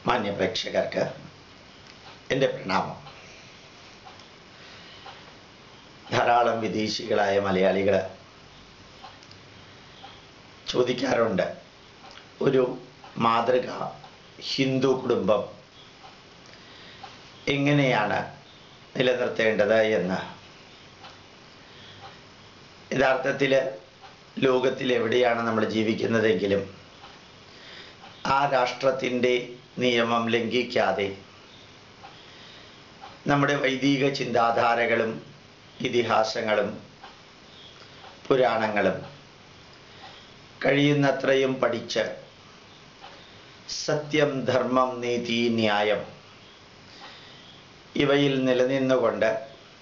മാന്യ പ്രേക്ഷകർക്ക് എൻ്റെ പ്രണാമം ധാരാളം വിദേശികളായ മലയാളികൾ ചോദിക്കാറുണ്ട് ഒരു മാതൃക ഹിന്ദു കുടുംബം എങ്ങനെയാണ് നിലനിർത്തേണ്ടത് എന്ന് യഥാർത്ഥത്തിൽ ലോകത്തിൽ എവിടെയാണ് നമ്മൾ ജീവിക്കുന്നതെങ്കിലും ആ രാഷ്ട്രത്തിൻ്റെ നിയമം ലംഘിക്കാതെ നമ്മുടെ വൈദിക ചിന്താധാരകളും ഇതിഹാസങ്ങളും പുരാണങ്ങളും കഴിയുന്നത്രയും പഠിച്ച് സത്യം ധർമ്മം നീതി ന്യായം ഇവയിൽ നിലനിന്നുകൊണ്ട്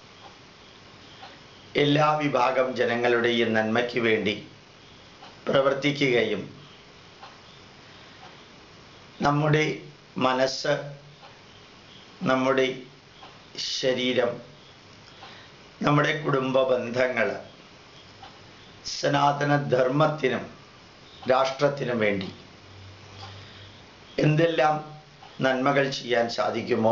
എല്ലാ വിഭാഗം ജനങ്ങളുടെയും നന്മയ്ക്ക് വേണ്ടി പ്രവർത്തിക്കുകയും നമ്മുടെ മനസ്സ് നമ്മുടെ ശരീരം നമ്മുടെ കുടുംബ ബന്ധങ്ങൾ സനാതനധർമ്മത്തിനും രാഷ്ട്രത്തിനും വേണ്ടി എന്തെല്ലാം നന്മകൾ ചെയ്യാൻ സാധിക്കുമോ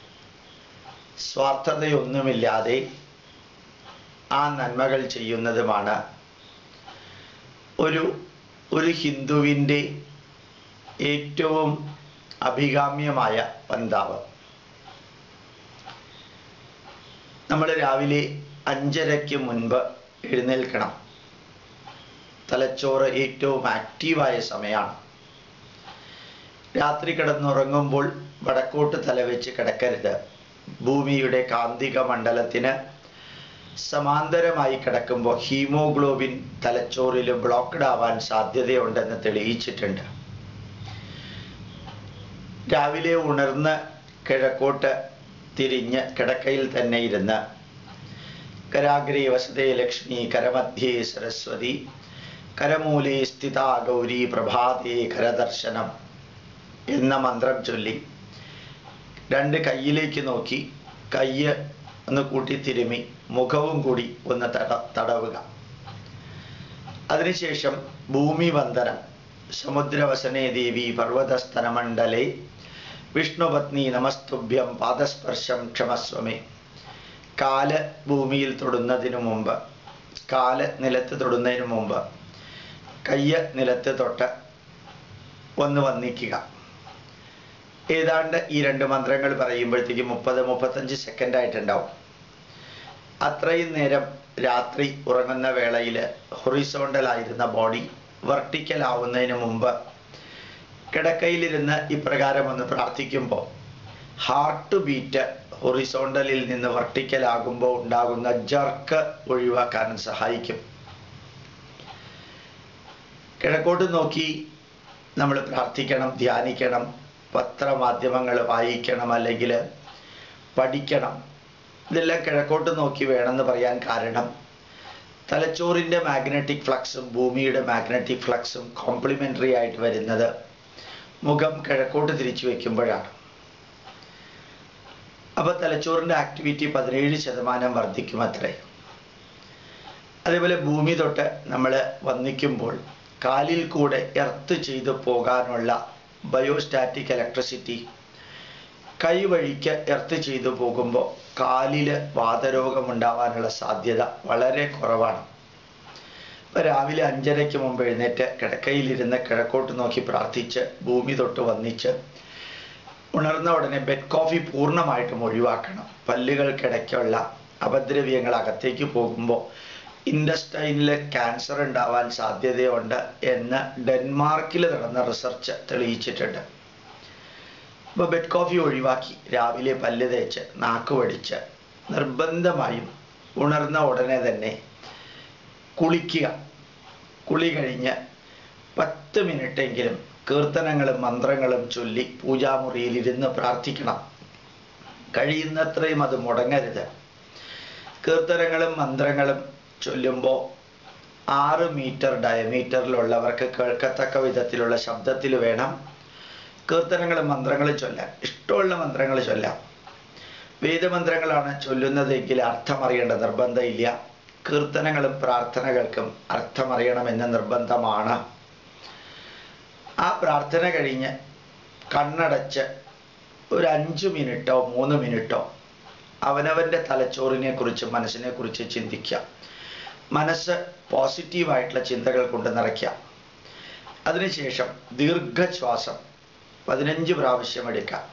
സ്വാർത്ഥതയൊന്നുമില്ലാതെ ആ നന്മകൾ ചെയ്യുന്നതുമാണ് ഒരു ഒരു ഹിന്ദുവിൻ്റെ ഏറ്റവും അഭികാമ്യമായ പന്താവ് നമ്മൾ രാവിലെ അഞ്ചരയ്ക്ക് മുൻപ് എഴുന്നേൽക്കണം തലച്ചോറ് ഏറ്റവും ആക്റ്റീവായ സമയമാണ് രാത്രി കിടന്നുറങ്ങുമ്പോൾ വടക്കോട്ട് തലവെച്ച് കിടക്കരുത് ഭൂമിയുടെ കാന്തിക മണ്ഡലത്തിന് സമാന്തരമായി കിടക്കുമ്പോൾ ഹീമോഗ്ലോബിൻ തലച്ചോറിൽ ബ്ലോക്ക്ഡ് ആവാൻ സാധ്യതയുണ്ടെന്ന് തെളിയിച്ചിട്ടുണ്ട് രാവിലെ ഉണർന്ന് കിഴക്കോട്ട് തിരിഞ്ഞ് കിടക്കയിൽ തന്നെ ഇരുന്ന് കരാഗ്രേ വസതേ ലക്ഷ്മി കരമധ്യേ സരസ്വതി കരമൂലേ സ്ഥിത ഗൗരി പ്രഭാതേ കരദർശനം എന്ന മന്ത്രം ചൊല്ലി രണ്ട് കയ്യിലേക്ക് നോക്കി കയ്യ് ഒന്ന് കൂട്ടി തിരുമി മുഖവും കൂടി ഒന്ന് തട തടവുക അതിനുശേഷം ഭൂമി വന്ദനം സമുദ്രവസനേ ദേവി പർവ്വതസ്തനമണ്ഡലേ വിഷ്ണുപത്നി നമസ്തുഭ്യം പാദസ്പർശം ക്ഷമസ്വമേ കാല് ഭൂമിയിൽ തൊടുന്നതിനു മുമ്പ് കാല് നിലത്ത് തൊടുന്നതിന് മുമ്പ് കയ്യ് നിലത്ത് തൊട്ട് ഒന്ന് വന്നിക്കുക ഏതാണ്ട് ഈ രണ്ട് മന്ത്രങ്ങൾ പറയുമ്പോഴത്തേക്ക് മുപ്പത് മുപ്പത്തഞ്ച് സെക്കൻഡ് ആയിട്ടുണ്ടാവും അത്രയും നേരം രാത്രി ഉറങ്ങുന്ന വേളയിൽ ഹൊറിസോണ്ടൽ ആയിരുന്ന ബോഡി വെർട്ടിക്കൽ ആവുന്നതിന് മുമ്പ് കിടക്കയിലിരുന്ന് ഇപ്രകാരം ഒന്ന് പ്രാർത്ഥിക്കുമ്പോൾ ഹാർട്ട് ബീറ്റ് ഹൊറിസോണ്ടലിൽ നിന്ന് വെർട്ടിക്കൽ ആകുമ്പോൾ ഉണ്ടാകുന്ന ജർക്ക് ഒഴിവാക്കാനും സഹായിക്കും കിഴക്കോട്ട് നോക്കി നമ്മൾ പ്രാർത്ഥിക്കണം ധ്യാനിക്കണം പത്രമാധ്യമങ്ങൾ വായിക്കണം അല്ലെങ്കിൽ പഠിക്കണം ഇതെല്ലാം കിഴക്കോട്ട് നോക്കി വേണമെന്ന് പറയാൻ കാരണം തലച്ചോറിൻ്റെ മാഗ്നറ്റിക് ഫ്ലക്സും ഭൂമിയുടെ മാഗ്നറ്റിക് ഫ്ലക്സും കോംപ്ലിമെൻ്ററി ആയിട്ട് വരുന്നത് മുഖം കിഴക്കോട്ട് തിരിച്ചു വയ്ക്കുമ്പോഴാണ് അപ്പോൾ തലച്ചോറിൻ്റെ ആക്ടിവിറ്റി പതിനേഴ് ശതമാനം വർദ്ധിക്കും അത്രേ അതേപോലെ ഭൂമി തൊട്ട് നമ്മൾ വന്നിക്കുമ്പോൾ കാലിൽ കൂടെ എർത്ത് ചെയ്തു പോകാനുള്ള ബയോസ്റ്റാറ്റിക് ഇലക്ട്രിസിറ്റി കൈവഴിക്ക് എർത്ത് ചെയ്തു പോകുമ്പോൾ കാലിൽ വാതരോഗം ഉണ്ടാവാനുള്ള സാധ്യത വളരെ കുറവാണ് ഇപ്പം രാവിലെ അഞ്ചരയ്ക്ക് മുമ്പ് എഴുന്നേറ്റ് കിടക്കയിലിരുന്ന് കിഴക്കോട്ട് നോക്കി പ്രാർത്ഥിച്ച് ഭൂമി തൊട്ട് വന്നിച്ച് ഉണർന്ന ഉടനെ ബെഡ് കോഫി പൂർണ്ണമായിട്ടും ഒഴിവാക്കണം പല്ലുകൾക്കിടയ്ക്കുള്ള അപദ്രവ്യങ്ങൾ അകത്തേക്ക് പോകുമ്പോൾ ഇൻഡസ്റ്റൈനിൽ ക്യാൻസർ ഉണ്ടാവാൻ സാധ്യതയുണ്ട് എന്ന് ഡെൻമാർക്കിൽ നടന്ന റിസർച്ച് തെളിയിച്ചിട്ടുണ്ട് അപ്പോൾ ബെഡ് കോഫി ഒഴിവാക്കി രാവിലെ പല്ല് തേച്ച് നാക്ക് വടിച്ച് നിർബന്ധമായും ഉണർന്ന ഉടനെ തന്നെ കുളിക്കുക കുളി കഴിഞ്ഞ് പത്ത് മിനിറ്റെങ്കിലും കീർത്തനങ്ങളും മന്ത്രങ്ങളും ചൊല്ലി പൂജാമുറിയിൽ ഇരുന്ന് പ്രാർത്ഥിക്കണം കഴിയുന്നത്രയും അത് മുടങ്ങരുത് കീർത്തനങ്ങളും മന്ത്രങ്ങളും ചൊല്ലുമ്പോൾ ആറ് മീറ്റർ ഡയമീറ്ററിലുള്ളവർക്ക് കേൾക്കത്തക്ക വിധത്തിലുള്ള ശബ്ദത്തിൽ വേണം കീർത്തനങ്ങളും മന്ത്രങ്ങളും ചൊല്ലാൻ ഇഷ്ടമുള്ള മന്ത്രങ്ങൾ ചൊല്ലാം വേദമന്ത്രങ്ങളാണ് ചൊല്ലുന്നതെങ്കിൽ അർത്ഥമറിയേണ്ട നിർബന്ധമില്ല കീർത്തനങ്ങളും പ്രാർത്ഥനകൾക്കും അർത്ഥമറിയണമെന്ന് നിർബന്ധമാണ് ആ പ്രാർത്ഥന കഴിഞ്ഞ് കണ്ണടച്ച് ഒരു അഞ്ച് മിനിറ്റോ മൂന്ന് മിനിറ്റോ അവനവൻ്റെ തലച്ചോറിനെ കുറിച്ച് മനസ്സിനെ കുറിച്ച് ചിന്തിക്കുക മനസ്സ് പോസിറ്റീവായിട്ടുള്ള ചിന്തകൾ കൊണ്ട് നിറയ്ക്കുക അതിനുശേഷം ദീർഘശ്വാസം പതിനഞ്ച് പ്രാവശ്യം എടുക്കാം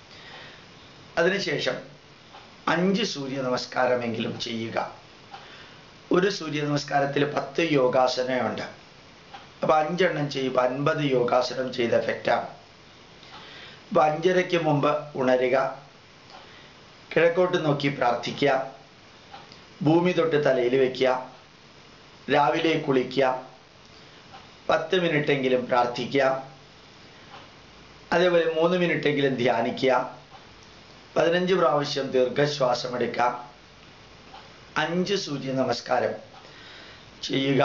അതിനുശേഷം അഞ്ച് സൂര്യ നമസ്കാരമെങ്കിലും ചെയ്യുക ഒരു സൂര്യ നമസ്കാരത്തിൽ പത്ത് യോഗാസനമുണ്ട് അപ്പൊ അഞ്ചെണ്ണം ചെയ്യുമ്പോൾ അൻപത് യോഗാസനം ചെയ്ത എഫക്റ്റാണ് അപ്പൊ അഞ്ചരയ്ക്ക് മുമ്പ് ഉണരുക കിഴക്കോട്ട് നോക്കി പ്രാർത്ഥിക്കുക ഭൂമി തൊട്ട് തലയിൽ വെക്കുക രാവിലെ കുളിക്കുക പത്ത് മിനിറ്റെങ്കിലും പ്രാർത്ഥിക്കുക അതേപോലെ മൂന്ന് മിനിറ്റെങ്കിലും ധ്യാനിക്കുക പതിനഞ്ച് പ്രാവശ്യം ദീർഘശ്വാസം എടുക്കാം അഞ്ച് സൂര്യ നമസ്കാരം ചെയ്യുക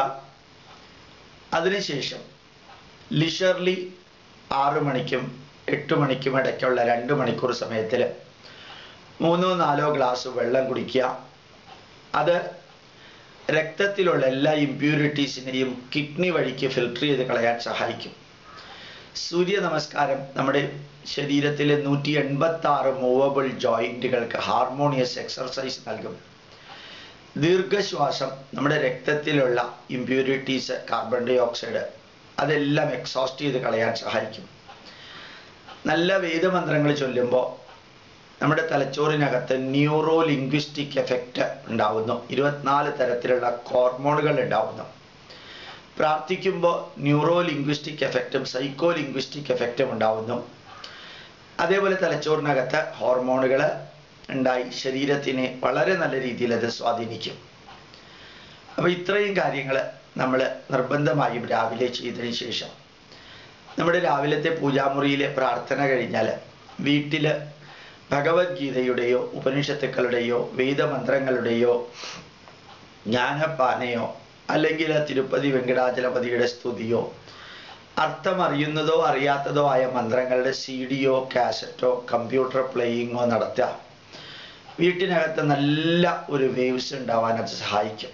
അതിനുശേഷം ലിഷർലി ആറു മണിക്കും എട്ട് മണിക്കും ഇടയ്ക്കുള്ള രണ്ട് മണിക്കൂർ സമയത്തിൽ മൂന്നോ നാലോ ഗ്ലാസ് വെള്ളം കുടിക്കുക അത് രക്തത്തിലുള്ള എല്ലാ ഇമ്പ്യൂരിറ്റീസിനെയും കിഡ്നി വഴിക്ക് ഫിൽട്ടർ ചെയ്ത് കളയാൻ സഹായിക്കും സൂര്യ നമസ്കാരം നമ്മുടെ ശരീരത്തിലെ നൂറ്റി എൺപത്തി ആറ് മൂവബിൾ ജോയിന്റുകൾക്ക് ഹാർമോണിയസ് എക്സർസൈസ് നൽകും ദീർഘശ്വാസം നമ്മുടെ രക്തത്തിലുള്ള ഇമ്പ്യൂരിറ്റീസ് കാർബൺ ഡൈ ഓക്സൈഡ് അതെല്ലാം എക്സോസ്റ്റ് ചെയ്ത് കളയാൻ സഹായിക്കും നല്ല വേദമന്ത്രങ്ങൾ ചൊല്ലുമ്പോൾ നമ്മുടെ തലച്ചോറിനകത്ത് ന്യൂറോ ലിംഗ്വിസ്റ്റിക് എഫക്റ്റ് ഉണ്ടാവുന്നു ഇരുപത്തിനാല് തരത്തിലുള്ള ഹോർമോണുകൾ ഉണ്ടാവുന്നു പ്രാർത്ഥിക്കുമ്പോൾ ന്യൂറോ ലിംഗ്വിസ്റ്റിക് എഫക്റ്റും സൈക്കോ ലിംഗ്വിസ്റ്റിക് എഫക്റ്റും ഉണ്ടാവുന്നു അതേപോലെ തലച്ചോറിനകത്ത് ഹോർമോണുകൾ ഉണ്ടായി ശരീരത്തിനെ വളരെ നല്ല രീതിയിൽ അത് സ്വാധീനിക്കും അപ്പോൾ ഇത്രയും കാര്യങ്ങൾ നമ്മൾ നിർബന്ധമായും രാവിലെ ചെയ്തതിന് ശേഷം നമ്മുടെ രാവിലത്തെ പൂജാമുറിയിലെ പ്രാർത്ഥന കഴിഞ്ഞാൽ വീട്ടിൽ ഭഗവത്ഗീതയുടെയോ ഉപനിഷത്തുക്കളുടെയോ വേദമന്ത്രങ്ങളുടെയോ ജ്ഞാനപ്പാനയോ അല്ലെങ്കിൽ തിരുപ്പതി വെങ്കടാചലപതിയുടെ സ്തുതിയോ അർത്ഥമറിയുന്നതോ അറിയാത്തതോ ആയ മന്ത്രങ്ങളുടെ സി ഡിയോ കാസറ്റോ കമ്പ്യൂട്ടർ പ്ലേയിങ്ങോ നടത്തുക വീട്ടിനകത്ത് നല്ല ഒരു വേവ്സ് ഉണ്ടാവാൻ അത് സഹായിക്കും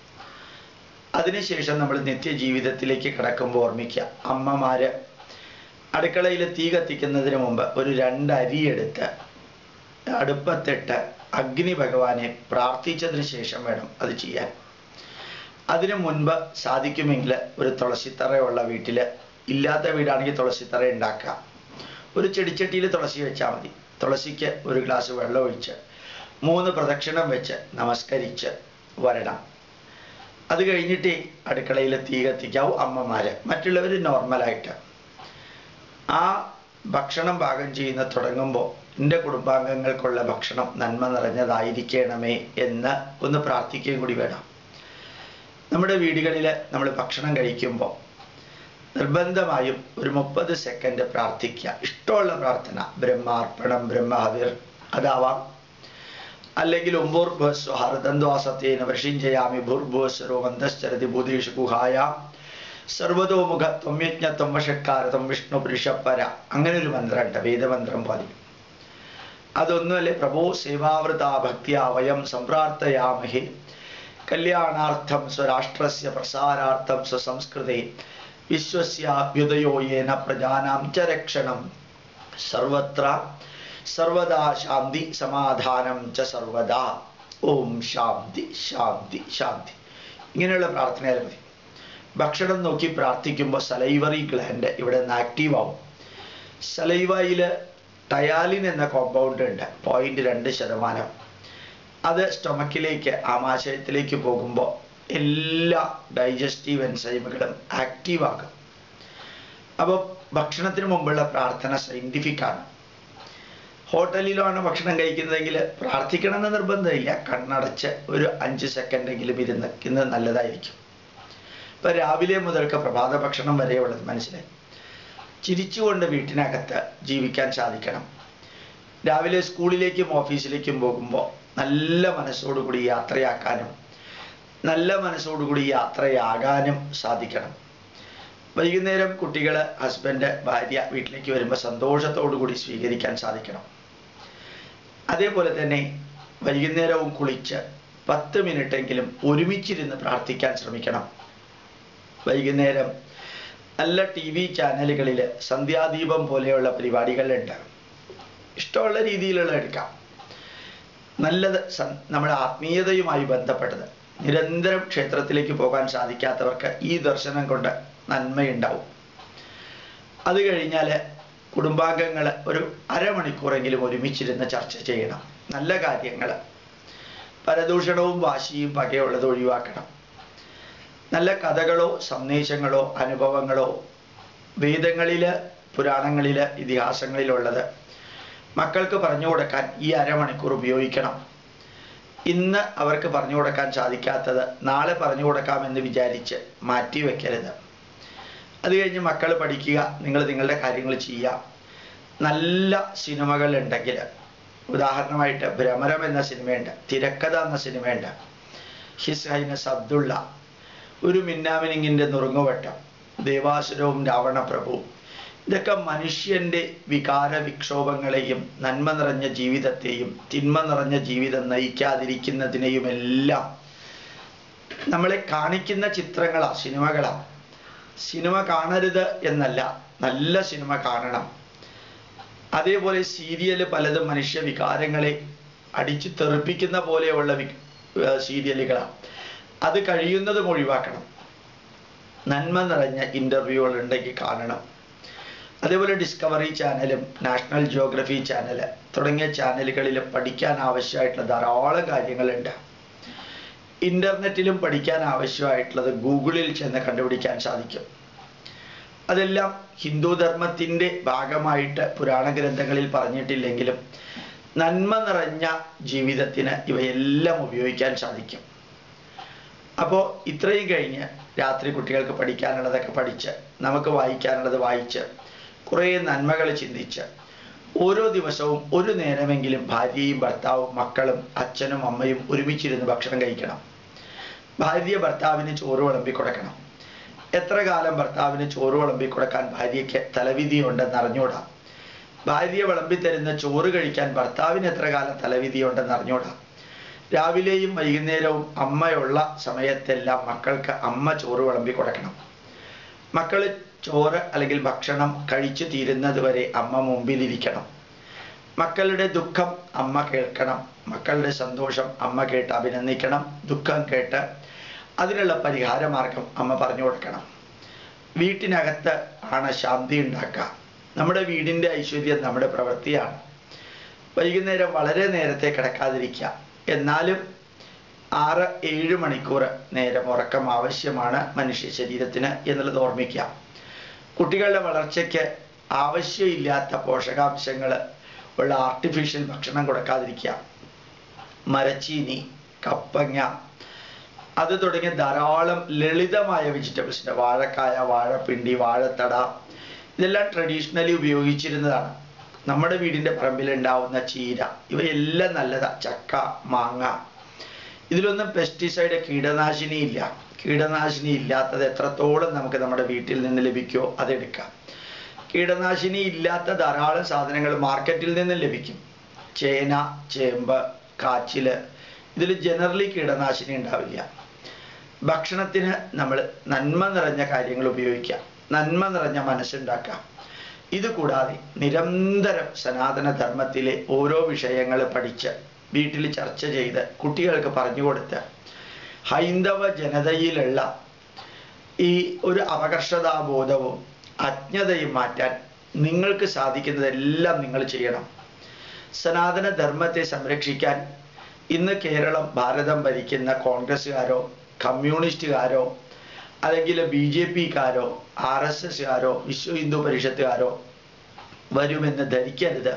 അതിനുശേഷം നമ്മൾ നിത്യജീവിതത്തിലേക്ക് കടക്കുമ്പോൾ ഓർമ്മിക്കുക അമ്മമാര് അടുക്കളയിൽ തീ കത്തിക്കുന്നതിന് മുമ്പ് ഒരു രണ്ട് അരിയെടുത്ത് അടുപ്പത്തിട്ട് അഗ്നി ഭഗവാനെ പ്രാർത്ഥിച്ചതിന് ശേഷം വേണം അത് ചെയ്യാൻ അതിനു മുൻപ് സാധിക്കുമെങ്കിൽ ഒരു തുളസിത്തറയുള്ള വീട്ടിൽ ഇല്ലാത്ത വീടാണെങ്കിൽ തുളസിത്തറ ഉണ്ടാക്കുക ഒരു ചെടിച്ചട്ടിയിൽ തുളസി വെച്ചാൽ മതി തുളസിക്ക് ഒരു ഗ്ലാസ് വെള്ളം ഒഴിച്ച് മൂന്ന് പ്രദക്ഷിണം വെച്ച് നമസ്കരിച്ച് വരണം അത് കഴിഞ്ഞിട്ട് അടുക്കളയിൽ തീ കത്തിക്കാവൂ അമ്മമാര് മറ്റുള്ളവർ നോർമലായിട്ട് ആ ഭക്ഷണം പാകം ചെയ്യുന്ന തുടങ്ങുമ്പോൾ എൻ്റെ കുടുംബാംഗങ്ങൾക്കുള്ള ഭക്ഷണം നന്മ നിറഞ്ഞതായിരിക്കണമേ എന്ന് ഒന്ന് പ്രാർത്ഥിക്കുകയും കൂടി വേണം നമ്മുടെ വീടുകളിൽ നമ്മൾ ഭക്ഷണം കഴിക്കുമ്പോൾ നിർബന്ധമായും ഒരു മുപ്പത് സെക്കൻഡ് പ്രാർത്ഥിക്കുക ഇഷ്ടമുള്ള പ്രാർത്ഥന ബ്രഹ്മാർപ്പണം ബ്രഹ്മഹവിർ അതാവാം അല്ലെങ്കിൽ ഉമ്പൂർഭസ്വഹർദന്ധ്വാസത്തേന വൃഷിം ചെയ്യാമി ഭൂർഭുവസ്വരോ മന്ദശ്ചരതി ഭൂതീഷു ഗുഹായ സർവതോമുഖ ത്വമ്യജ്ഞത്വം വഷക്കാരതം വിഷ്ണു പുരുഷപ്പര അങ്ങനെ ഒരു മന്ത്രമുണ്ട് വേദമന്ത്രം പോലെ അതൊന്നുമല്ലേ പ്രഭോ സേവാവൃത ഭക്തിയ വയം സംപ്രാർത്ഥയാമഹേ കല്യാണാർത്ഥം സ്വരാഷ്ട്രസ്യ പ്രസാരാർത്ഥം സ്വസംസ്കൃതേ വിശ്വസ്യാഭ്യുദയോ യേന പ്രജാനാം ച രക്ഷണം സർവത്ര സർവദാ ശാന്തി സമാധാനം ച സർവദാ ഓം ശാന്തി ശാന്തി ശാന്തി ഇങ്ങനെയുള്ള പ്രാർത്ഥനയാൽ മതി ഭക്ഷണം നോക്കി പ്രാർത്ഥിക്കുമ്പോൾ സലൈവറി ഗ്ലാൻഡ് ഇവിടെ നിന്ന് ആക്റ്റീവ് ആവും സലൈവയിൽ ടയാലിൻ എന്ന കോമ്പൗണ്ട് ഉണ്ട് പോയിന്റ് രണ്ട് ശതമാനം അത് സ്റ്റൊമക്കിലേക്ക് ആമാശയത്തിലേക്ക് പോകുമ്പോൾ എല്ലാ ഡൈജസ്റ്റീവ് എൻസൈമുകളും ആക്റ്റീവ് ആകും അപ്പോൾ ഭക്ഷണത്തിന് മുമ്പുള്ള പ്രാർത്ഥന സയൻറ്റിഫിക് ആണ് ഹോട്ടലിലാണ് ഭക്ഷണം കഴിക്കുന്നതെങ്കിൽ പ്രാർത്ഥിക്കണമെന്ന് നിർബന്ധമില്ല കണ്ണടച്ച് ഒരു അഞ്ച് സെക്കൻഡെങ്കിലും ഇരുന്ന് ഇന്ന് നല്ലതായിരിക്കും ഇപ്പം രാവിലെ മുതൽക്ക് പ്രഭാത ഭക്ഷണം വരെയുള്ളത് മനസ്സിലായി ചിരിച്ചുകൊണ്ട് വീട്ടിനകത്ത് ജീവിക്കാൻ സാധിക്കണം രാവിലെ സ്കൂളിലേക്കും ഓഫീസിലേക്കും പോകുമ്പോൾ നല്ല മനസ്സോടുകൂടി യാത്രയാക്കാനും നല്ല മനസ്സോടുകൂടി യാത്രയാകാനും സാധിക്കണം വൈകുന്നേരം കുട്ടികൾ ഹസ്ബൻഡ് ഭാര്യ വീട്ടിലേക്ക് വരുമ്പോൾ സന്തോഷത്തോടു കൂടി സ്വീകരിക്കാൻ സാധിക്കണം അതേപോലെ തന്നെ വൈകുന്നേരവും കുളിച്ച് പത്ത് മിനിറ്റെങ്കിലും ഒരുമിച്ചിരുന്ന് പ്രാർത്ഥിക്കാൻ ശ്രമിക്കണം വൈകുന്നേരം നല്ല ടി വി ചാനലുകളിൽ സന്ധ്യാദീപം പോലെയുള്ള പരിപാടികളുണ്ട് ഇഷ്ടമുള്ള രീതിയിലുള്ള എടുക്കാം നല്ലത് സൻ- നമ്മുടെ ആത്മീയതയുമായി ബന്ധപ്പെട്ടത് നിരന്തരം ക്ഷേത്രത്തിലേക്ക് പോകാൻ സാധിക്കാത്തവർക്ക് ഈ ദർശനം കൊണ്ട് നന്മയുണ്ടാവും അത് കഴിഞ്ഞാൽ കുടുംബാംഗങ്ങൾ ഒരു അരമണിക്കൂറെങ്കിലും ഒരുമിച്ചിരുന്ന് ചർച്ച ചെയ്യണം നല്ല കാര്യങ്ങൾ പരദൂഷണവും വാശിയും പകയുള്ളത് ഒഴിവാക്കണം നല്ല കഥകളോ സന്ദേശങ്ങളോ അനുഭവങ്ങളോ വേദങ്ങളിൽ പുരാണങ്ങളിൽ ഇതിഹാസങ്ങളിലുള്ളത് മക്കൾക്ക് പറഞ്ഞു കൊടുക്കാൻ ഈ അരമണിക്കൂർ ഉപയോഗിക്കണം ഇന്ന് അവർക്ക് പറഞ്ഞു കൊടുക്കാൻ സാധിക്കാത്തത് നാളെ പറഞ്ഞു കൊടുക്കാമെന്ന് വിചാരിച്ച് മാറ്റി വെക്കരുത് അത് കഴിഞ്ഞ് മക്കൾ പഠിക്കുക നിങ്ങൾ നിങ്ങളുടെ കാര്യങ്ങൾ ചെയ്യുക നല്ല സിനിമകൾ ഉണ്ടെങ്കിൽ ഉദാഹരണമായിട്ട് ഭ്രമരം എന്ന സിനിമയുണ്ട് തിരക്കഥ എന്ന സിനിമയുണ്ട് ഹിസ് ഹൈനസ് അബ്ദുള്ള ഒരു മിന്നാമിനിങ്ങിൻ്റെ നുറുങ്ങുവട്ടം ദേവാസുരവും രാവണപ്രഭുവും ഇതൊക്കെ മനുഷ്യൻ്റെ വികാര വിക്ഷോഭങ്ങളെയും നന്മ നിറഞ്ഞ ജീവിതത്തെയും തിന്മ നിറഞ്ഞ ജീവിതം നയിക്കാതിരിക്കുന്നതിനെയുമെല്ലാം നമ്മളെ കാണിക്കുന്ന ചിത്രങ്ങളാ സിനിമകളാ സിനിമ കാണരുത് എന്നല്ല നല്ല സിനിമ കാണണം അതേപോലെ സീരിയൽ പലതും മനുഷ്യ വികാരങ്ങളെ അടിച്ചു തെറിപ്പിക്കുന്ന പോലെയുള്ള വി സീരിയലുകളാണ് അത് കഴിയുന്നതും ഒഴിവാക്കണം നന്മ നിറഞ്ഞ ഇൻ്റർവ്യൂകൾ ഉണ്ടെങ്കിൽ കാണണം അതേപോലെ ഡിസ്കവറി ചാനലും നാഷണൽ ജിയോഗ്രഫി ചാനൽ തുടങ്ങിയ ചാനലുകളിൽ പഠിക്കാൻ ആവശ്യമായിട്ടുള്ള ധാരാളം കാര്യങ്ങളുണ്ട് ഇൻ്റർനെറ്റിലും പഠിക്കാൻ ആവശ്യമായിട്ടുള്ളത് ഗൂഗിളിൽ ചെന്ന് കണ്ടുപിടിക്കാൻ സാധിക്കും അതെല്ലാം ഹിന്ദു ധർമ്മത്തിൻ്റെ ഭാഗമായിട്ട് പുരാണ ഗ്രന്ഥങ്ങളിൽ പറഞ്ഞിട്ടില്ലെങ്കിലും നന്മ നിറഞ്ഞ ജീവിതത്തിന് ഇവയെല്ലാം ഉപയോഗിക്കാൻ സാധിക്കും അപ്പോൾ ഇത്രയും കഴിഞ്ഞ് രാത്രി കുട്ടികൾക്ക് പഠിക്കാനുള്ളതൊക്കെ പഠിച്ച് നമുക്ക് വായിക്കാനുള്ളത് വായിച്ച് കുറേ നന്മകൾ ചിന്തിച്ച് ഓരോ ദിവസവും ഒരു നേരമെങ്കിലും ഭാര്യയും ഭർത്താവും മക്കളും അച്ഛനും അമ്മയും ഒരുമിച്ചിരുന്ന് ഭക്ഷണം കഴിക്കണം ഭാര്യ ഭർത്താവിന് ചോറ് വിളമ്പി കൊടുക്കണം എത്ര കാലം ഭർത്താവിന് ചോറ് വിളമ്പി കൊടുക്കാൻ ഭാര്യയ്ക്ക് തലവിധി ഉണ്ടെന്ന് അറിഞ്ഞൂടാ ഭാര്യ വിളമ്പി തരുന്ന ചോറ് കഴിക്കാൻ ഭർത്താവിന് എത്ര കാലം തലവിധി ഉണ്ടെന്ന് അറിഞ്ഞൂടാ രാവിലെയും വൈകുന്നേരവും അമ്മയുള്ള സമയത്തെല്ലാം മക്കൾക്ക് അമ്മ ചോറ് വിളമ്പി കൊടുക്കണം മക്കൾ ചോറ് അല്ലെങ്കിൽ ഭക്ഷണം കഴിച്ചു തീരുന്നത് വരെ അമ്മ മുമ്പിലിരിക്കണം മക്കളുടെ ദുഃഖം അമ്മ കേൾക്കണം മക്കളുടെ സന്തോഷം അമ്മ കേട്ട് അഭിനന്ദിക്കണം ദുഃഖം കേട്ട് അതിനുള്ള പരിഹാര മാർഗം അമ്മ പറഞ്ഞു കൊടുക്കണം വീട്ടിനകത്ത് ആണ് ശാന്തി ഉണ്ടാക്കുക നമ്മുടെ വീടിൻ്റെ ഐശ്വര്യം നമ്മുടെ പ്രവൃത്തിയാണ് വൈകുന്നേരം വളരെ നേരത്തെ കിടക്കാതിരിക്കുക എന്നാലും ആറ് ഏഴ് മണിക്കൂർ നേരം ഉറക്കം ആവശ്യമാണ് മനുഷ്യ ശരീരത്തിന് എന്നുള്ളത് ഓർമ്മിക്കുക കുട്ടികളുടെ വളർച്ചയ്ക്ക് ആവശ്യമില്ലാത്ത പോഷകാംശങ്ങൾ ഉള്ള ആർട്ടിഫിഷ്യൽ ഭക്ഷണം കൊടുക്കാതിരിക്കുക മരച്ചീനി കപ്പങ്ങ അത് തുടങ്ങിയ ധാരാളം ലളിതമായ വെജിറ്റബിൾസിൻ്റെ വാഴക്കായ വാഴപ്പിണ്ടി വാഴത്തട ഇതെല്ലാം ട്രഡീഷണലി ഉപയോഗിച്ചിരുന്നതാണ് നമ്മുടെ വീടിൻ്റെ പറമ്പിൽ ഉണ്ടാവുന്ന ചീര ഇവയെല്ലാം നല്ലതാണ് ചക്ക മാങ്ങ ഇതിലൊന്നും പെസ്റ്റിസൈഡ് കീടനാശിനി ഇല്ല കീടനാശിനി ഇല്ലാത്തത് എത്രത്തോളം നമുക്ക് നമ്മുടെ വീട്ടിൽ നിന്ന് ലഭിക്കുമോ അതെടുക്കാം കീടനാശിനി ഇല്ലാത്ത ധാരാളം സാധനങ്ങൾ മാർക്കറ്റിൽ നിന്ന് ലഭിക്കും ചേന ചേമ്പ് കാച്ചിൽ ഇതിൽ ജനറലി കീടനാശിനി ഉണ്ടാവില്ല ഭക്ഷണത്തിന് നമ്മൾ നന്മ നിറഞ്ഞ കാര്യങ്ങൾ ഉപയോഗിക്കാം നന്മ നിറഞ്ഞ മനസ്സുണ്ടാക്കാം ഇത് കൂടാതെ നിരന്തരം സനാതന ധർമ്മത്തിലെ ഓരോ വിഷയങ്ങൾ പഠിച്ച് വീട്ടിൽ ചർച്ച ചെയ്ത് കുട്ടികൾക്ക് പറഞ്ഞു കൊടുത്ത് ഹൈന്ദവ ജനതയിലുള്ള ഈ ഒരു അപകർഷതാബോധവും അജ്ഞതയും മാറ്റാൻ നിങ്ങൾക്ക് സാധിക്കുന്നതെല്ലാം നിങ്ങൾ ചെയ്യണം സനാതന ധർമ്മത്തെ സംരക്ഷിക്കാൻ ഇന്ന് കേരളം ഭാരതം ഭരിക്കുന്ന കോൺഗ്രസ്സുകാരോ കമ്മ്യൂണിസ്റ്റുകാരോ അല്ലെങ്കിൽ ബി ജെ പിക്കാരോ ആർ എസ് എസ്സുകാരോ വിശ്വ ഹിന്ദു പരിഷത്തുകാരോ വരുമെന്ന് ധരിക്കരുത്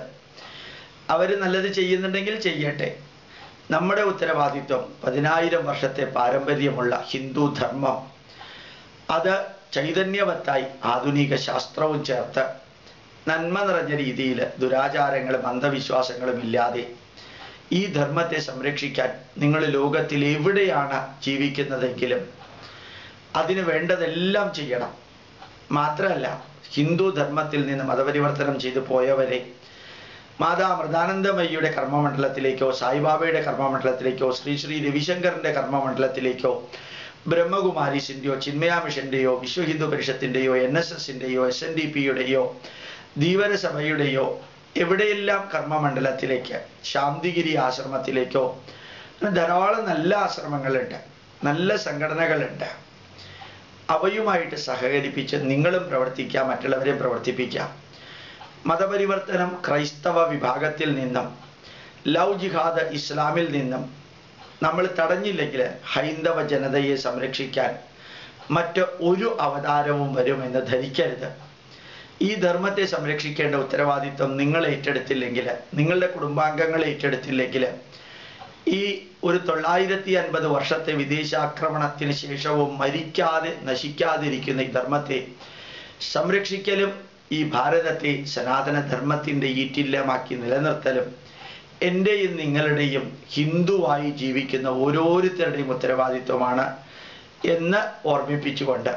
അവർ നല്ലത് ചെയ്യുന്നുണ്ടെങ്കിൽ ചെയ്യട്ടെ നമ്മുടെ ഉത്തരവാദിത്വം പതിനായിരം വർഷത്തെ പാരമ്പര്യമുള്ള ഹിന്ദു ധർമ്മം അത് ചൈതന്യവത്തായി ആധുനിക ശാസ്ത്രവും ചേർത്ത് നന്മ നിറഞ്ഞ രീതിയിൽ ദുരാചാരങ്ങളും അന്ധവിശ്വാസങ്ങളും ഇല്ലാതെ ഈ ധർമ്മത്തെ സംരക്ഷിക്കാൻ നിങ്ങൾ ലോകത്തിൽ എവിടെയാണ് ജീവിക്കുന്നതെങ്കിലും അതിന് വേണ്ടതെല്ലാം ചെയ്യണം മാത്രമല്ല ഹിന്ദു ധർമ്മത്തിൽ നിന്ന് മതപരിവർത്തനം ചെയ്തു പോയവരെ മാതാ അമൃതാനന്ദമയ്യയുടെ കർമ്മമണ്ഡലത്തിലേക്കോ സായിബാബയുടെ കർമ്മമണ്ഡലത്തിലേക്കോ ശ്രീ ശ്രീ രവിശങ്കറിന്റെ കർമ്മമണ്ഡലത്തിലേക്കോ ബ്രഹ്മകുമാരീസിൻ്റെയോ ചിന്മയാ മിഷൻ്റെയോ വിശ്വ ഹിന്ദു പരിഷത്തിൻ്റെയോ എൻ എസ് എസിൻ്റെയോ എസ് എൻ ഡി പിയുടെയോ ധീവര സഭയുടെയോ എവിടെയെല്ലാം കർമ്മമണ്ഡലത്തിലേക്ക് ശാന്തിഗിരി ആശ്രമത്തിലേക്കോ അങ്ങനെ ധാരാളം നല്ല ആശ്രമങ്ങളുണ്ട് നല്ല സംഘടനകളുണ്ട് അവയുമായിട്ട് സഹകരിപ്പിച്ച് നിങ്ങളും പ്രവർത്തിക്കാം മറ്റുള്ളവരെയും പ്രവർത്തിപ്പിക്കാം മതപരിവർത്തനം ക്രൈസ്തവ വിഭാഗത്തിൽ നിന്നും ലവ് ജിഹാദ് ഇസ്ലാമിൽ നിന്നും നമ്മൾ തടഞ്ഞില്ലെങ്കിൽ ഹൈന്ദവ ജനതയെ സംരക്ഷിക്കാൻ മറ്റ് ഒരു അവതാരവും വരുമെന്ന് ധരിക്കരുത് ഈ ധർമ്മത്തെ സംരക്ഷിക്കേണ്ട ഉത്തരവാദിത്വം നിങ്ങൾ ഏറ്റെടുത്തില്ലെങ്കിൽ നിങ്ങളുടെ കുടുംബാംഗങ്ങൾ ഏറ്റെടുത്തില്ലെങ്കിൽ ഈ ഒരു തൊള്ളായിരത്തി അൻപത് വർഷത്തെ വിദേശാക്രമണത്തിന് ശേഷവും മരിക്കാതെ നശിക്കാതിരിക്കുന്ന ഈ ധർമ്മത്തെ സംരക്ഷിക്കലും ഈ ഭാരതത്തെ സനാതന ധർമ്മത്തിൻ്റെ ഈറ്റില്ലമാക്കി നിലനിർത്തലും എൻ്റെയും നിങ്ങളുടെയും ഹിന്ദുവായി ജീവിക്കുന്ന ഓരോരുത്തരുടെയും ഉത്തരവാദിത്വമാണ് എന്ന് ഓർമ്മിപ്പിച്ചുകൊണ്ട്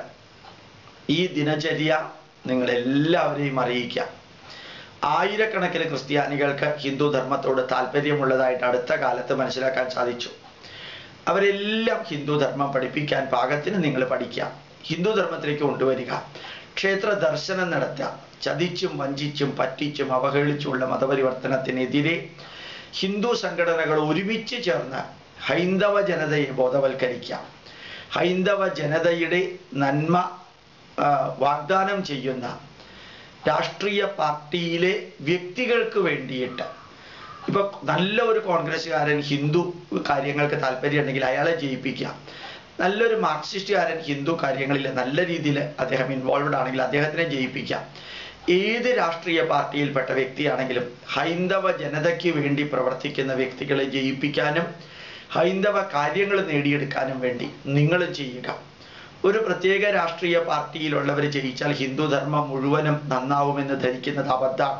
ഈ ദിനചര്യ നിങ്ങളെല്ലാവരെയും അറിയിക്കാം ആയിരക്കണക്കിന് ക്രിസ്ത്യാനികൾക്ക് ഹിന്ദു ധർമ്മത്തോട് താല്പര്യമുള്ളതായിട്ട് അടുത്ത കാലത്ത് മനസ്സിലാക്കാൻ സാധിച്ചു അവരെല്ലാം ഹിന്ദു ധർമ്മം പഠിപ്പിക്കാൻ പാകത്തിന് നിങ്ങൾ പഠിക്കാം ഹിന്ദു ധർമ്മത്തിലേക്ക് കൊണ്ടുവരിക ക്ഷേത്ര ദർശനം നടത്തുക ചതിച്ചും വഞ്ചിച്ചും പറ്റിച്ചും അവഹേളിച്ചുമുള്ള മതപരിവർത്തനത്തിനെതിരെ ഹിന്ദു സംഘടനകൾ ഒരുമിച്ച് ചേർന്ന് ഹൈന്ദവ ജനതയെ ബോധവൽക്കരിക്കാം ഹൈന്ദവ ജനതയുടെ നന്മ ആ, വാഗ്ദാനം ചെയ്യുന്ന രാഷ്ട്രീയ പാർട്ടിയിലെ വ്യക്തികൾക്ക് വേണ്ടിയിട്ട് ഇപ്പൊ നല്ല ഒരു കോൺഗ്രസ്സുകാരൻ ഹിന്ദു കാര്യങ്ങൾക്ക് താല്പര്യമുണ്ടെങ്കിൽ അയാളെ ജയിപ്പിക്കാം നല്ലൊരു മാർക്സിസ്റ്റുകാരൻ ഹിന്ദു കാര്യങ്ങളിൽ നല്ല രീതിയിൽ അദ്ദേഹം ഇൻവോൾവഡ് ആണെങ്കിൽ അദ്ദേഹത്തിനെ ജയിപ്പിക്കാം ഏത് രാഷ്ട്രീയ പാർട്ടിയിൽപ്പെട്ട വ്യക്തിയാണെങ്കിലും ഹൈന്ദവ ജനതയ്ക്ക് വേണ്ടി പ്രവർത്തിക്കുന്ന വ്യക്തികളെ ജയിപ്പിക്കാനും ഹൈന്ദവ കാര്യങ്ങൾ നേടിയെടുക്കാനും വേണ്ടി നിങ്ങൾ ചെയ്യുക ഒരു പ്രത്യേക രാഷ്ട്രീയ പാർട്ടിയിലുള്ളവർ ജയിച്ചാൽ ഹിന്ദുധർമ്മം മുഴുവനും നന്നാവുമെന്ന് ധരിക്കുന്നത് അബദ്ധമാണ്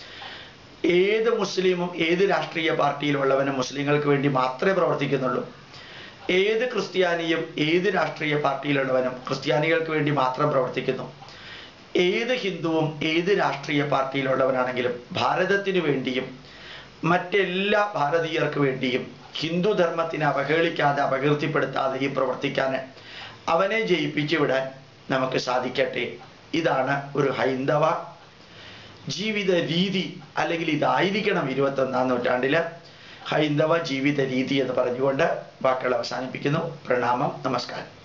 ഏത് മുസ്ലിമും ഏത് രാഷ്ട്രീയ പാർട്ടിയിലുള്ളവനും മുസ്ലിങ്ങൾക്ക് വേണ്ടി മാത്രമേ പ്രവർത്തിക്കുന്നുള്ളൂ ഏത് ക്രിസ്ത്യാനിയും ഏത് രാഷ്ട്രീയ പാർട്ടിയിലുള്ളവനും ക്രിസ്ത്യാനികൾക്ക് വേണ്ടി മാത്രം പ്രവർത്തിക്കുന്നു ഏത് ഹിന്ദുവും ഏത് രാഷ്ട്രീയ പാർട്ടിയിലുള്ളവനാണെങ്കിലും ഭാരതത്തിന് വേണ്ടിയും മറ്റെല്ലാ ഭാരതീയർക്ക് വേണ്ടിയും ഹിന്ദു ധർമ്മത്തിനെ അവഹേളിക്കാതെ അപകീർത്തിപ്പെടുത്താതെ ഈ പ്രവർത്തിക്കാൻ അവനെ ജയിപ്പിച്ചു വിടാൻ നമുക്ക് സാധിക്കട്ടെ ഇതാണ് ഒരു ഹൈന്ദവ ജീവിത രീതി അല്ലെങ്കിൽ ഇതായിരിക്കണം ഇരുപത്തൊന്നാം നൂറ്റാണ്ടില് ഹൈന്ദവ ജീവിത രീതി എന്ന് പറഞ്ഞുകൊണ്ട് വാക്കുകൾ അവസാനിപ്പിക്കുന്നു പ്രണാമം നമസ്കാരം